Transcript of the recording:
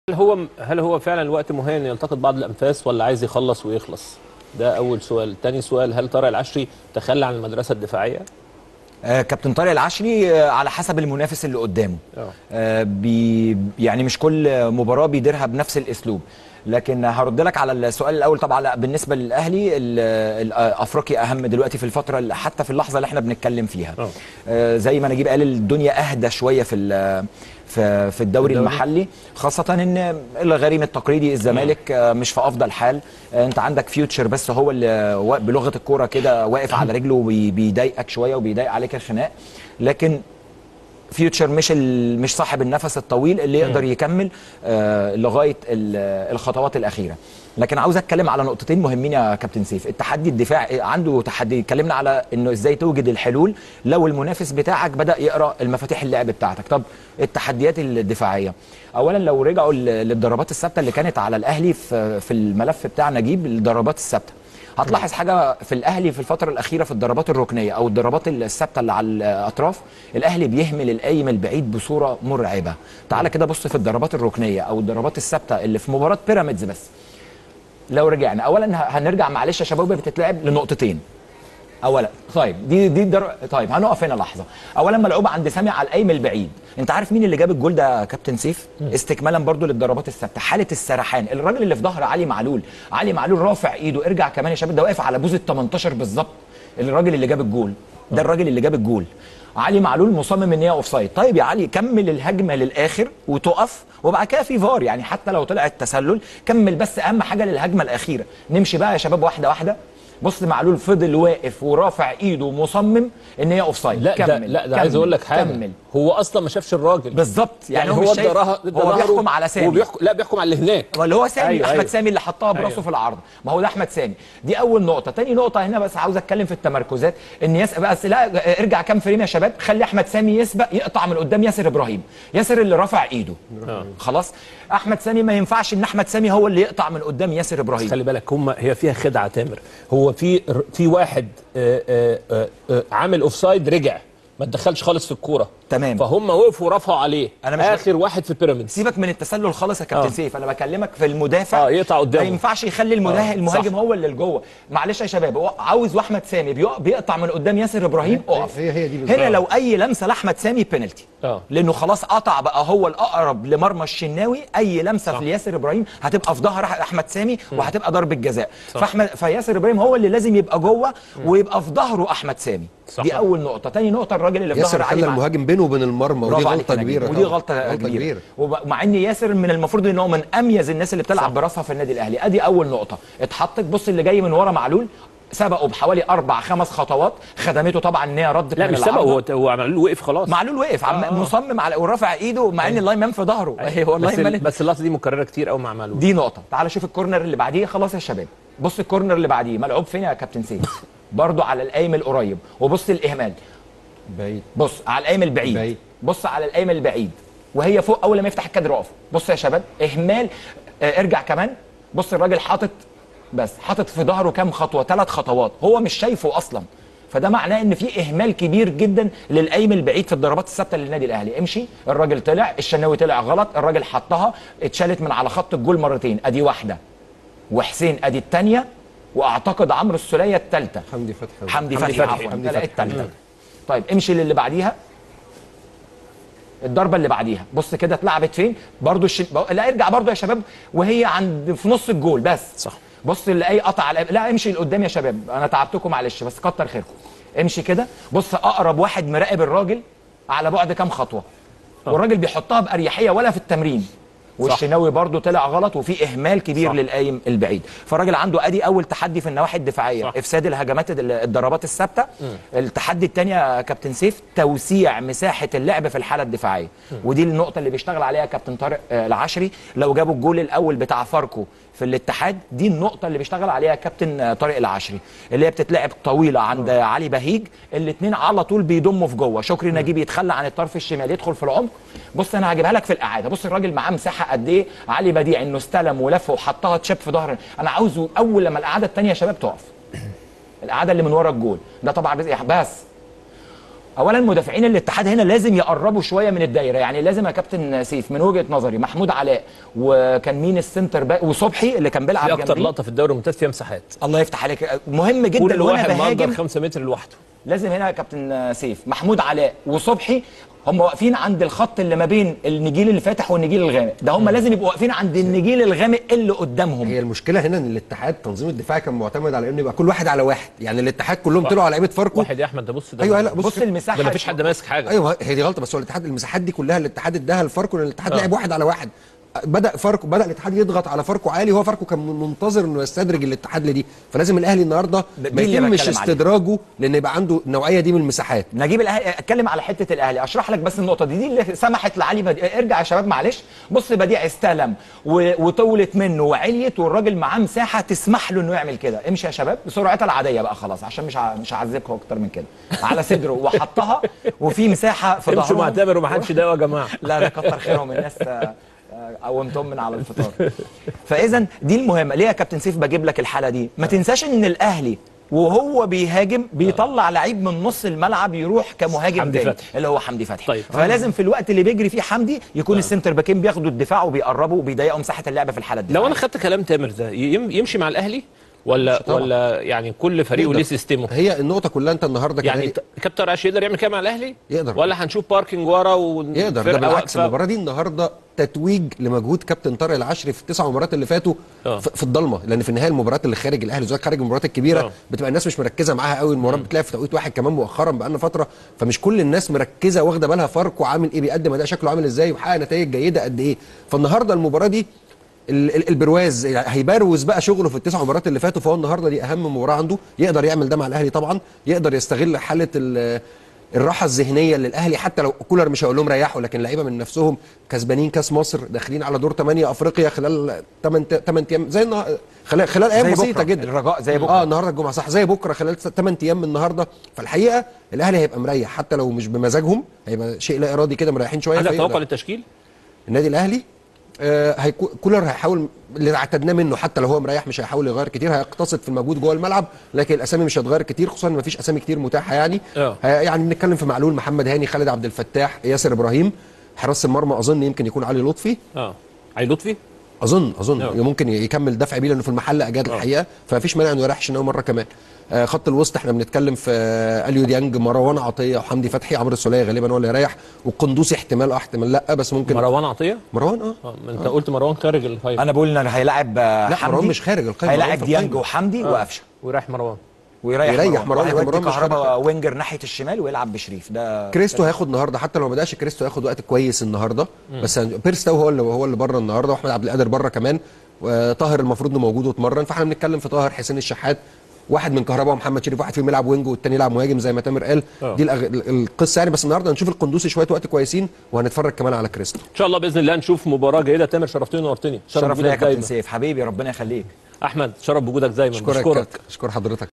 هل هو هل هو فعلا الوقت مهين ان يلتقط بعض الانفاس ولا عايز يخلص ويخلص؟ ده اول سؤال، تاني سؤال هل طارق العشري تخلى عن المدرسه الدفاعيه؟ آه كابتن طارق العشري آه على حسب المنافس اللي قدامه اه. آه بي يعني مش كل مباراه بيديرها بنفس الاسلوب لكن هرد لك على السؤال الاول طبعا لا بالنسبه للاهلي ال- ال- افريقيا اهم دلوقتي في الفتره اللي- حتى في اللحظه اللي احنا بنتكلم فيها اه. آه زي ما نجيب قال الدنيا اهدى شويه في ال- في في الدوري الدوري. المحلي خاصه ان الغريم التقليدي الزمالك آه، مش في افضل حال آه، انت عندك فيوتشر بس هو اللي وا- بلغه الكوره كده واقف على رجله وبيضايقك شويه وبيضايق عليك الخناق لكن فيوتشر مش ال- مش صاحب النفس الطويل اللي يقدر يكمل آه لغايه ال- الخطوات الاخيره لكن عاوز اتكلم على نقطتين مهمين يا كابتن سيف التحدي الدفاعي عنده تحدي اتكلمنا على انه ازاي توجد الحلول لو المنافس بتاعك بدا يقرا المفاتيح اللعب بتاعتك طب التحديات الدفاعيه اولا لو رجعوا ل- للضربات الثابته اللي كانت على الاهلي في في الملف بتاع نجيب الضربات الثابته هتلاحظ حاجه في الاهلي في الفتره الاخيره في الضربات الركنيه او الضربات الثابته اللي على الاطراف الاهلي بيهمل القايم البعيد بصوره مرعبه تعال كده بص في الضربات الركنيه او الضربات الثابته اللي في مباراه بيراميدز بس لو رجعنا اولا ه- هنرجع معلش يا شباب بتتلعب لنقطتين اولا طيب دي دي در... طيب هنقف هنا لحظه اولا ملعوبه عند سامي على القايم البعيد انت عارف مين اللي جاب الجول ده يا كابتن سيف استكمالا برضو للضربات الثابته حاله السرحان الراجل اللي في ظهر علي معلول علي معلول رافع ايده ارجع كمان يا شباب ده واقف على بوز ال 18 بالظبط الراجل اللي جاب الجول ده الراجل اللي جاب الجول علي معلول مصمم ان هي اوف سايد طيب يا علي كمل الهجمه للاخر وتقف وبعد كده في فار يعني حتى لو طلع التسلل كمل بس اهم حاجه للهجمه الاخيره نمشي بقى يا شباب واحده واحده بص معلول فضل واقف ورافع ايده ومصمم ان هي اوف سايد لا ده لا ده عايز اقول لك حاجه كمل هو اصلا ما شافش الراجل بالظبط يعني, يعني, هو مش شايف- ادى ره- ادى هو ظهره بيحكم على سامي وبيحكم لا بيحكم على اللي هناك اللي هو سامي أيوة، أيوة احمد أيوة. سامي اللي حطها براسه أيوة. في العرض ما هو ده احمد سامي دي اول نقطه تاني نقطه هنا بس عاوز اتكلم في التمركزات ان يس بس لا ارجع كام فريم يا شباب خلي احمد سامي يسبق يقطع من قدام ياسر ابراهيم ياسر اللي رفع ايده آه. خلاص احمد سامي ما ينفعش ان احمد سامي هو اللي يقطع من قدام ياسر ابراهيم خلي بالك هم هي فيها خدعه تامر هو في في واحد آه، آه، آه، آه، عامل اوف سايد رجع ما تدخلش خالص في الكوره تمام. فهم وقفوا ورفعوا عليه أنا مش اخر واحد في بيراميدز سيبك من التسلل خالص يا كابتن آه. سيف انا بكلمك في المدافع آه، يقطع قدامه. ما ينفعش يخلي المدافع آه، المهاجم صح. هو اللي لجوه معلش يا شباب هو عاوز واحمد سامي بيق- بيقطع من قدام ياسر ابراهيم اقف هي- هي دي بالظبط. هنا لو اي لمسه لاحمد سامي بينالتي آه. لانه خلاص قطع بقى هو الاقرب لمرمى الشناوي اي لمسه صح. في ياسر ابراهيم هتبقى في ظهر أح- احمد سامي وهتبقى ضربه جزاء فاحمد فياسر ابراهيم هو اللي لازم يبقى جوه ويبقى في ظهره احمد سامي صح. دي اول نقطه تاني نقطه الراجل اللي في ياسر ظهر علي خلى مع- المهاجم بينه وبين المرمى ودي برافو عليك غلطه يا نجيب. كبيره ودي طبعاً. غلطه, غلطه كبيره, كبيره ومع ان ياسر من المفروض ان هو من اميز الناس اللي بتلعب براسها في النادي الاهلي ادي اول نقطه اتحطت بص اللي جاي من ورا معلول سبقه بحوالي اربع خمس خطوات خدمته طبعا ان هي ردت لا من مش سبق العارضة. هو هو معلول وقف خلاص معلول وقف عم آه، آه. مصمم على ورافع ايده مع ان اللاين مان في ظهره أيوة والله بس, ما ال- بس اللقطه دي مكرره كتير قوي مع معلول دي نقطه تعال شوف الكورنر اللي بعديه خلاص يا شباب بص الكورنر اللي بعديه ملعوب فين يا كابتن سيف برضو على القايم القريب وبص الاهمال بعيد بص على القايم البعيد بعيد. بص على القايم البعيد وهي فوق اول ما يفتح الكادر اقف بص يا شباب اهمال آه ارجع كمان بص الراجل حاطط بس حاطط في ظهره كام خطوه ثلاث خطوات هو مش شايفه اصلا فده معناه ان في اهمال كبير جدا للقايم البعيد في الضربات الثابته للنادي الاهلي امشي الراجل طلع الشناوي طلع غلط الراجل حطها اتشالت من على خط الجول مرتين ادي واحده وحسين ادي الثانيه واعتقد عمرو السوليه الثالثه حمدي فتحي حمدي حمدي فتحي فتحي. عفوا حمدي لا فتحي. الثالثه طيب امشي للي بعديها الضربه اللي بعديها بص كده اتلعبت فين برضو الش... لا ارجع برضو يا شباب وهي عند في نص الجول بس صح. بص اللي اي قطع على... لا امشي لقدام يا شباب انا تعبتكم معلش بس كتر خيركم امشي كده بص اقرب واحد مراقب الراجل على بعد كام خطوه والراجل بيحطها باريحيه ولا في التمرين والشناوي برضو طلع غلط وفي اهمال كبير صح. للقايم البعيد فالراجل عنده ادي اول تحدي في النواحي الدفاعيه صح. افساد الهجمات ال- الضربات الثابته التحدي الثاني يا كابتن سيف توسيع مساحه اللعب في الحاله الدفاعيه ودي النقطه اللي بيشتغل عليها كابتن طارق آه، العشري لو جابوا الجول الاول بتاع فاركو في الاتحاد دي النقطه اللي بيشتغل عليها كابتن آه، طارق العشري اللي هي بتتلعب طويله عند آه، علي بهيج الاثنين على طول بيضموا في جوه شكري نجيب يتخلى عن الطرف الشمال يدخل في العمق بص انا هجيبها لك في الاعاده بص الراجل معاه مساحه قد ايه علي بديع انه استلم ولف وحطها تشاب في ظهر انا عاوزه اول لما الاعاده الثانيه يا شباب تقف الاعاده اللي من ورا الجول ده طبعا رزق بس اولا مدافعين الاتحاد هنا لازم يقربوا شويه من الدايره يعني لازم يا كابتن سيف من وجهه نظري محمود علاء وكان مين السنتر باك وصبحي اللي كان بيلعب في اكتر جنبيه. لقطه في الدوري الممتاز فيها مساحات الله يفتح عليك مهم جدا كل وانا واحد مقدر بهاجم 5 متر لوحده لازم هنا يا كابتن سيف محمود علاء وصبحي هم واقفين عند الخط اللي ما بين النجيل اللي فاتح والنجيل الغامق ده هم لازم يبقوا واقفين عند النجيل الغامق اللي قدامهم هي المشكله هنا ان الاتحاد تنظيم الدفاع كان معتمد على انه يبقى كل واحد على واحد يعني الاتحاد كلهم طلعوا على لعيبه فاركو واحد يا احمد ده بص ده ايوه لا بص, بص المساحه ده مفيش حد ماسك حاجه ايوه هي دي غلطه بس هو الاتحاد المساحات دي كلها الاتحاد اداها لفاركو لان الاتحاد آه. لعب واحد على واحد بدا فاركو بدا الاتحاد يضغط على فاركو عالي هو فاركو كان منتظر انه يستدرج الاتحاد لدي فلازم الاهلي النهارده دي ما اللي يتمش بتكلم عليها. استدراجه لان يبقى عنده النوعيه دي من المساحات نجيب الاهلي اتكلم على حته الاهلي اشرح لك بس النقطه دي دي اللي سمحت لعلي بديع ارجع يا شباب معلش بص بديع استلم و... وطولت منه وعليت والراجل معاه مساحه تسمح له انه يعمل كده امشي يا شباب بسرعتها العاديه بقى خلاص عشان مش ع... مش هعذبكم اكتر من كده على صدره وحطها وفي مساحه في امشوا مع ظهرهم تامر ومحدش يضايقه يا جماعه لا ده كتر خيرهم الناس آه، آه، قومتهم من على الفطار فاذا دي المهمه ليه يا كابتن سيف بجيب لك الحاله دي ما تنساش ان الاهلي وهو بيهاجم بيطلع لعيب من نص الملعب يروح كمهاجم حمدي تاني فتحي. اللي هو حمدي فتحي طيب. فلازم في الوقت اللي بيجري فيه حمدي يكون السنتر باكين بياخدوا الدفاع وبيقربوا وبيضيقوا مساحه اللعب في الحاله دي لو انا خدت كلام تامر ده يم- يمشي مع الاهلي ولا طبعا. ولا يعني كل فريق يقدر. وليه سيستمه هي النقطه كلها انت النهارده يعني كمان- ت- كابتن راشد يقدر يعمل كده مع الاهلي يقدر. ولا هنشوف باركنج ورا يقدر ده والفرقة بالعكس واقفة؟ المباراه دي النهارده تتويج لمجهود كابتن طارق العشري في التسع مباريات اللي فاتوا آه. في في الضلمه لان في النهايه المباريات اللي خارج الاهلي زي خارج المباريات الكبيره آه. بتبقى الناس مش مركزه معاها قوي المباراه بتلاقي في توقيت واحد كمان مؤخرا بقالنا فتره فمش كل الناس مركزه واخده بالها فاركو عامل ايه بيقدم اداء شكله عامل ازاي وحقق نتائج جيده قد ايه فالنهارده المباراه دي ال- ال- البرواز يعني هيبروز بقى شغله في التسع مباريات اللي فاتوا فهو النهارده دي اهم مباراه عنده يقدر يعمل ده مع الاهلي طبعا يقدر يستغل حاله ال- الراحه الذهنيه للاهلي حتى لو كولر مش هيقول لهم ريحوا لكن لعيبه من نفسهم كسبانين كاس مصر داخلين على دور 8 افريقيا خلال 8 8 ايام زي النهار- خلال خلال ايام زي بسيطه بكرة. جدا الرجاء زي بكرة. اه النهارده الجمعه صح زي بكره خلال 8 ايام من النهارده فالحقيقه الاهلي هيبقى مريح حتى لو مش بمزاجهم هيبقى شيء لا ارادي كده مريحين شويه عندك فيقدر. توقع للتشكيل النادي الاهلي آه هيكو كولر هيحاول اللي اعتدناه منه حتى لو هو مريح مش هيحاول يغير كتير هيقتصد في المجهود جوه الملعب لكن الاسامي مش هتغير كتير خصوصا ان مفيش اسامي كتير متاحه يعني آه. آه يعني بنتكلم في معلول محمد هاني خالد عبد الفتاح ياسر ابراهيم حراس المرمى اظن يمكن يكون علي لطفي اه علي لطفي اظن اظن آه. ممكن يكمل دفع بيه لانه في المحل اجاد الحقيقه فمفيش مانع انه يريح شناوي مره كمان آه خط الوسط احنا بنتكلم في آه اليو ديانج مروان عطيه وحمدي فتحي عمرو السوليه غالبا هو اللي يريح والقندوسي احتمال اه احتمال لا بس ممكن مروان عطيه مروان اه اه ما انت قلت مروان خارج الفايف انا بقول ان هيلاعب آه، لا، حمدي مروان مش خارج القايمة، مروان هيلاعب في ديانج القايمة. وحمدي وقفشه ويريح مروان ويريح يريح مروان، وهيودي مروان مش كهربا خارج. وينجر ناحيه الشمال ويلعب بشريف ده كريستو هياخد النهارده حتى لو ما بداش كريستو هياخد وقت كويس النهارده بس بيرستو هو اللي هو اللي بره النهارده واحمد عبد القادر بره كمان وطاهر المفروض انه موجود واتمرن فاحنا بنتكلم في طاهر حسين الشحات واحد من كهربا ومحمد شريف واحد فيهم يلعب وينج والتاني يلعب مهاجم زي ما تامر قال آه. دي الأغ... القصه يعني بس النهارده هنشوف القندوسي شويه وقت كويسين وهنتفرج كمان على كريستو ان شاء الله باذن الله نشوف مباراه جيده تامر شرفتني ونورتني شرف ليا يا وجودك كابتن دايما سيف حبيبي ربنا يخليك احمد شرف بوجودك دايما اشكرك بشكرك اشكر حضرتك